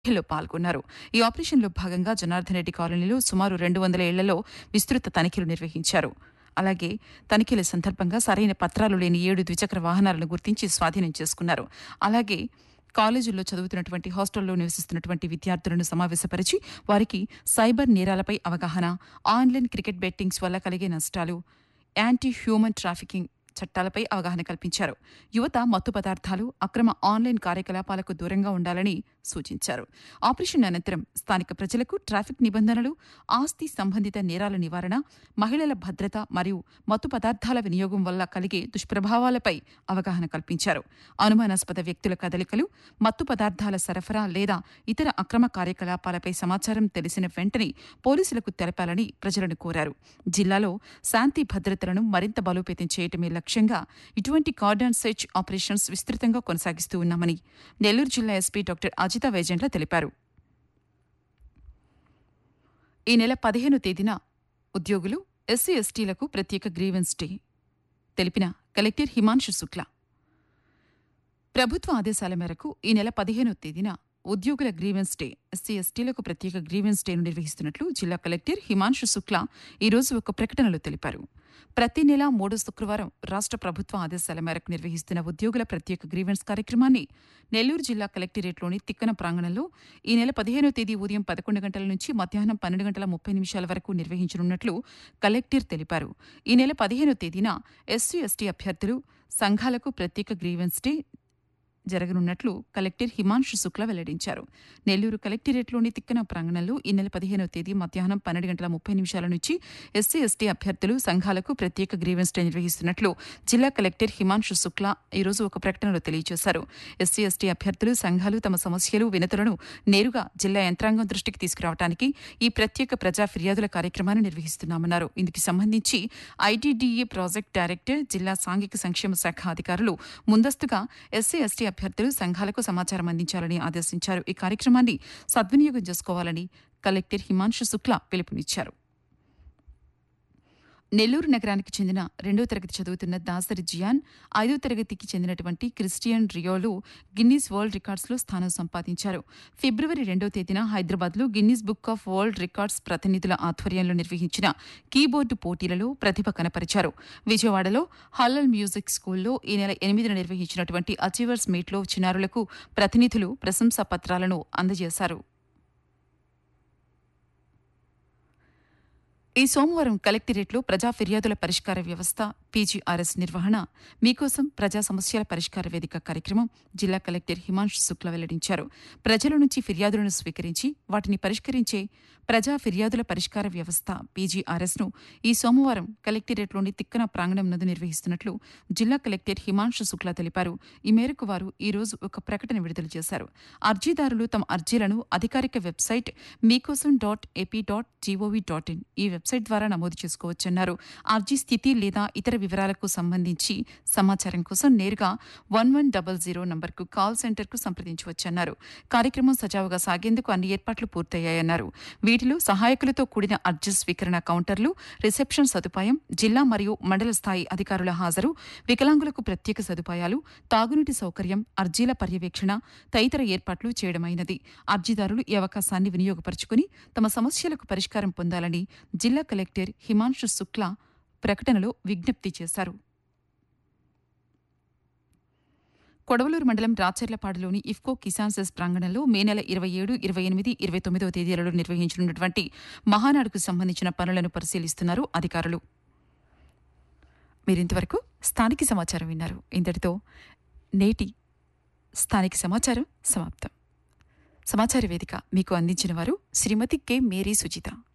లో పాల్గొన్నారు ఈ ఆపరేషన్లో భాగంగా జనార్దన్ రెడ్డి కాలనీలో సుమారు రెండు వందల ఏళ్లలో విస్తృత తనిఖీలు నిర్వహించారు అలాగే తనిఖీల సందర్భంగా సరైన పత్రాలు లేని ఏడు ద్విచక్ర వాహనాలను గుర్తించి స్వాధీనం చేసుకున్నారు అలాగే కాలేజీల్లో చదువుతున్నటువంటి హాస్టల్లో నివసిస్తున్నటువంటి విద్యార్థులను సమావేశపరిచి వారికి సైబర్ నేరాలపై అవగాహన ఆన్లైన్ క్రికెట్ బెట్టింగ్స్ వల్ల కలిగే నష్టాలు యాంటీ హ్యూమన్ ట్రాఫికింగ్ చట్టాలపై అవగాహన కల్పించారు యువత మత్తు పదార్థాలు అక్రమ ఆన్లైన్ కార్యకలాపాలకు దూరంగా ఉండాలని సూచించారు ఆపరేషన్ అనంతరం స్థానిక ప్రజలకు ట్రాఫిక్ నిబంధనలు ఆస్తి సంబంధిత నేరాల నివారణ మహిళల భద్రత మరియు మత్తు పదార్థాల వినియోగం వల్ల కలిగే దుష్ప్రభావాలపై అవగాహన కల్పించారు అనుమానాస్పద వ్యక్తుల కదలికలు మత్తు పదార్థాల సరఫరా లేదా ఇతర అక్రమ కార్యకలాపాలపై సమాచారం తెలిసిన వెంటనే పోలీసులకు తెలపాలని ప్రజలను కోరారు జిల్లాలో శాంతి భద్రతలను మరింత బలోపేతం చేయటమే లక్ష్యంగా ఇటువంటి కార్డన్ సెర్చ్ ఆపరేషన్స్ విస్తృతంగా కొనసాగిస్తూ ఉన్నామని నెల్లూరు జిల్లా ఎస్పీ డాక్టర్ అజిత వైజెంట్ల తెలిపారు ఈ నెల పదిహేను తేదీన ఉద్యోగులు ఎస్సీ ఎస్టీలకు ప్రత్యేక గ్రీవెన్స్ డే తెలిపిన కలెక్టర్ హిమాంశు శుక్లా ప్రభుత్వ ఆదేశాల మేరకు ఈ నెల పదిహేనో తేదీన ఉద్యోగుల గ్రీవెన్స్ డే ఎస్సీ ఎస్టీలకు ప్రత్యేక గ్రీవెన్స్ డేను నిర్వహిస్తున్నట్లు జిల్లా కలెక్టర్ హిమాంశు శుక్లా ఈరోజు ఒక ప్రకటనలో తెలిపారు ప్రతి నెల మూడో శుక్రవారం రాష్ట్ర ప్రభుత్వ ఆదేశాల మేరకు నిర్వహిస్తున్న ఉద్యోగుల ప్రత్యేక గ్రీవెన్స్ కార్యక్రమాన్ని నెల్లూరు జిల్లా కలెక్టరేట్లోని తిక్కన ప్రాంగణంలో ఈ నెల పదిహేనో తేదీ ఉదయం పదకొండు గంటల నుంచి మధ్యాహ్నం పన్నెండు గంటల ముప్పై నిమిషాల వరకు నిర్వహించనున్నట్లు కలెక్టర్ తెలిపారు ఈ నెల పదిహేనో తేదీన ఎస్సీ ఎస్టీ అభ్యర్థులు సంఘాలకు ప్రత్యేక గ్రీవెన్స్ డే జరగనున్నట్లు కలెక్టర్ హిమాంశు శుక్ల వెల్లడించారు నెల్లూరు కలెక్టరేట్లోని తిక్కన ప్రాంగణంలో ఈ నెల పదిహేనవ తేదీ మధ్యాహ్నం పన్నెండు గంటల ముప్పై నిమిషాల నుంచి ఎస్సీ ఎస్టీ అభ్యర్థులు సంఘాలకు ప్రత్యేక గ్రీవెన్స్ డే నిర్వహిస్తున్నట్లు జిల్లా కలెక్టర్ హిమాంశు శుక్ల ఈరోజు ఒక ప్రకటనలో తెలియజేశారు ఎస్సీ ఎస్టీ అభ్యర్థులు సంఘాలు తమ సమస్యలు వినతులను నేరుగా జిల్లా యంత్రాంగం దృష్టికి తీసుకురావడానికి ఈ ప్రత్యేక ప్రజా ఫిర్యాదుల కార్యక్రమాన్ని నిర్వహిస్తున్నామన్నారు ఇందుకు సంబంధించి ఐటీడీఏ ప్రాజెక్ట్ డైరెక్టర్ జిల్లా సాంఘిక సంక్షేమ శాఖ అధికారులు ముందస్తుగా ఎస్సీ ఎస్టీ అభ్యర్థులు సంఘాలకు సమాచారం అందించాలని ఆదేశించారు ఈ కార్యక్రమాన్ని సద్వినియోగం చేసుకోవాలని కలెక్టర్ హిమాంశు శుక్లా పిలుపునిచ్చారు నెల్లూరు నగరానికి చెందిన రెండో తరగతి చదువుతున్న దాసరి జియాన్ ఐదో తరగతికి చెందినటువంటి క్రిస్టియన్ రియోలు గిన్నీస్ వరల్డ్ రికార్డ్స్లో స్థానం సంపాదించారు ఫిబ్రవరి రెండో తేదీన హైదరాబాద్లో Guinness book of world records ప్రతినిధుల ఆధ్వర్యంలో నిర్వహించిన కీబోర్డు పోటీలలో ప్రతిభ కనపరిచారు విజయవాడలో హల్లల్ మ్యూజిక్ స్కూల్లో ఈ నెల ఎనిమిదిన నిర్వహించినటువంటి అచీవర్స్ మీట్లో చిన్నారులకు ప్రతినిధులు ప్రశంసా పత్రాలను అందజేశారు ఈ సోమవారం కలెక్టరేట్లో ప్రజా ఫిర్యాదుల పరిష్కార వ్యవస్థ పీజీఆర్ఎస్ నిర్వహణ మీకోసం ప్రజా సమస్యల పరిష్కార వేదిక కార్యక్రమం జిల్లా కలెక్టర్ హిమాంశు శుక్ల వెల్లడించారు ప్రజల నుంచి ఫిర్యాదులను స్వీకరించి వాటిని పరిష్కరించే ప్రజా ఫిర్యాదుల పరిష్కార వ్యవస్థ పీజీఆర్ఎస్ను ఈ సోమవారం కలెక్టరేట్లోని తిక్కన ప్రాంగణం నందు నిర్వహిస్తున్నట్లు జిల్లా కలెక్టర్ హిమాంశు శుక్ల తెలిపారు ఈ మేరకు వారు ఈ రోజు ఒక ప్రకటన విడుదల చేశారు అర్జీదారులు తమ అర్జీలను అధికారిక website Meekosam dot AP dot G O V dot in ఈ వెబ్సైట్ ద్వారా నమోదు చేసుకోవచ్చన్నారు అర్జీ స్థితి లేదా ఇతర వివరాలకు సంబంధించి సమాచారం కోసం నేరుగా వన్ వన్ డబల్ జీరో నంబర్కు కాల్ సెంటర్కు సంప్రదించవచ్చన్నారు కార్యక్రమం సజావుగా సాగేందుకు అన్ని ఏర్పాట్లు పూర్తయ్యాయన్నారు వీటిలో సహాయకులతో కూడిన అర్జీ స్వీకరణ కౌంటర్లు రిసెప్షన్ సదుపాయం జిల్లా మరియు మండల స్థాయి అధికారుల హాజరు వికలాంగులకు ప్రత్యేక సదుపాయాలు తాగునీటి సౌకర్యం అర్జీల పర్యవేక్షణ తదితర ఏర్పాట్లు చేయడమైనది అర్జీదారులు ఈ అవకాశాన్ని వినియోగపరుచుకుని తమ సమస్యలకు పరిష్కారం పొందాలని జిల్లా కలెక్టర్ హిమాంశు శుక్లా ప్రకటనలో విజ్ఞప్తి చేశారు కొడవలూరు మండలం రాచర్లపాడులోని ఇఫ్కో కిసాన్ సెస్ ప్రాంగణంలో మే నెల ఇరవై ఏడు ఇరవై ఎనిమిది ఇరవై తొమ్మిదవ తేదీలలో నిర్వహించనున్నటువంటి మహానాడుకు సంబంధించిన పనులను పరిశీలిస్తున్నారు అధికారులు మీరింతవరకు స్థానిక సమాచారం విన్నారు ఇంతటితో నేటి స్థానిక సమాచారం సమాప్తం సమాచార వేదిక మీకు అందించిన వారు శ్రీమతి కె మేరీ సుజిత